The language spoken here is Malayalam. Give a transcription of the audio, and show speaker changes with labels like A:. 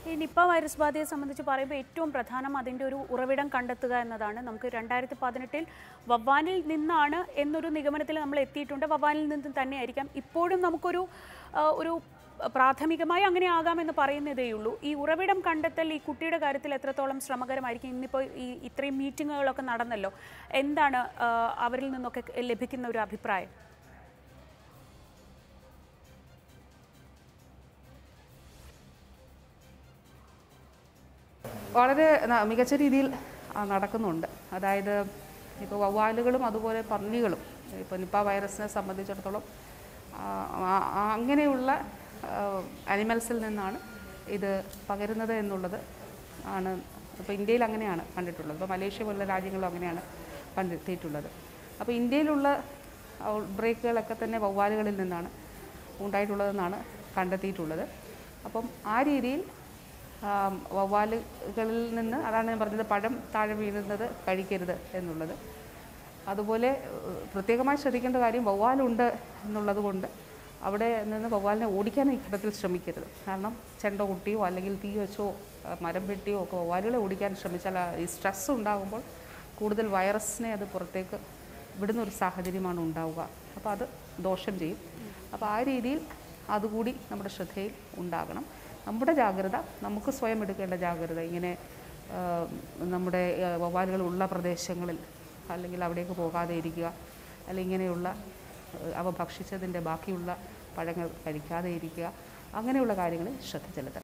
A: ഈ നിപ്പ വൈറസ് ബാധയെ സംബന്ധിച്ച് പറയുമ്പോൾ ഏറ്റവും പ്രധാനം അതിൻ്റെ ഒരു ഉറവിടം കണ്ടെത്തുക എന്നതാണ് നമുക്ക് രണ്ടായിരത്തി പതിനെട്ടിൽ വവ്വാനിൽ നിന്നാണ് എന്നൊരു നിഗമനത്തിൽ നമ്മൾ എത്തിയിട്ടുണ്ട് വവ്വാനിൽ നിന്ന് തന്നെയായിരിക്കാം ഇപ്പോഴും നമുക്കൊരു ആ, ഒരു പ്രാഥമികമായി അങ്ങനെ ആകാമെന്ന് പറയുന്നതേയുള്ളൂ ഈ ഉറവിടം കണ്ടെത്തൽ ഈ കുട്ടിയുടെ കാര്യത്തിൽ എത്രത്തോളം ശ്രമകരമായിരിക്കും ഇന്നിപ്പോൾ ഈ ഇത്രയും മീറ്റിങ്ങുകളൊക്കെ നടന്നല്ലോ എന്താണ് ആ, അവരിൽ നിന്നൊക്കെ ലഭിക്കുന്ന ഒരു അഭിപ്രായം
B: വളരെ ന- മികച്ച രീതിയിൽ ആ, നടക്കുന്നുണ്ട് അതായത് ഇപ്പോൾ വവ്വാലുകളും അതുപോലെ പന്നികളും ഇപ്പോൾ നിപ്പ വൈറസിനെ സംബന്ധിച്ചിടത്തോളം ആ, ആ- ആ അങ്ങനെയുള്ള അനിമൽസിൽ നിന്നാണ് ഇത് പകരുന്നത് എന്നുള്ളത് ആണ് ഇപ്പോൾ ഇന്ത്യയിൽ അങ്ങനെയാണ് കണ്ടിട്ടുള്ളത് ഇപ്പോൾ മലേഷ്യ പോലുള്ള രാജ്യങ്ങളും അങ്ങനെയാണ് കണ്ടെത്തിയിട്ടുള്ളത് അപ്പോൾ ഇന്ത്യയിലുള്ള ബ്രേക്കുകളൊക്കെ തന്നെ വവ്വാലുകളിൽ നിന്നാണ് ഉണ്ടായിട്ടുള്ളതെന്നാണ് കണ്ടെത്തിയിട്ടുള്ളത് അപ്പം ആ രീതിയിൽ ആം, വവ്വാലുകളിൽ നിന്ന് അതാണ് ഞാൻ പറഞ്ഞത് പഴം താഴെ വീഴുന്നത് കഴിക്കരുത് എന്നുള്ളത് അതുപോലെ ഏഹ്, പ്രത്യേകമായി ശ്രദ്ധിക്കേണ്ട കാര്യം വവ്വാലുണ്ട് എന്നുള്ളത് കൊണ്ട് അവിടെ നിന്ന് വവ്വാലിനെ ഓടിക്കാൻ ഈ ഘട്ടത്തിൽ ശ്രമിക്കരുത് കാരണം ചെണ്ട കുട്ടിയോ അല്ലെങ്കിൽ തീ വെച്ചോ ആ, മരം വെട്ടിയോ ഒക്കെ വവ്വാലുകളെ ഓടിക്കാൻ ശ്രമിച്ചാൽ ആ ഈ സ്ട്രെസ് ഉണ്ടാകുമ്പോൾ കൂടുതൽ വൈറസിനെ അത് പുറത്തേക്ക് വിടുന്ന ഒരു സാഹചര്യമാണ് ഉണ്ടാവുക അപ്പോൾ അത് ദോഷം ചെയ്യും അപ്പോൾ ആ രീതിയിൽ അതുകൂടി നമ്മുടെ ശ്രദ്ധയിൽ ഉണ്ടാകണം നമ്മുടെ ജാഗ്രത നമുക്ക് സ്വയം എടുക്കേണ്ട ജാഗ്രത ഇങ്ങനെ ആ, നമ്മുടെ ആ, വവ്വാലുകൾ ഉള്ള പ്രദേശങ്ങളിൽ അല്ലെങ്കിൽ അവിടേക്ക് പോകാതെ ഇരിക്കുക അല്ലെങ്കിൽ ഇങ്ങനെയുള്ള ആ, അവ ഭക്ഷിച്ചതിൻ്റെ ബാക്കിയുള്ള പഴങ്ങൾ കഴിക്കാതെ ഇരിക്കുക അങ്ങനെയുള്ള കാര്യങ്ങളിൽ ശ്രദ്ധ ചെലുത്തണം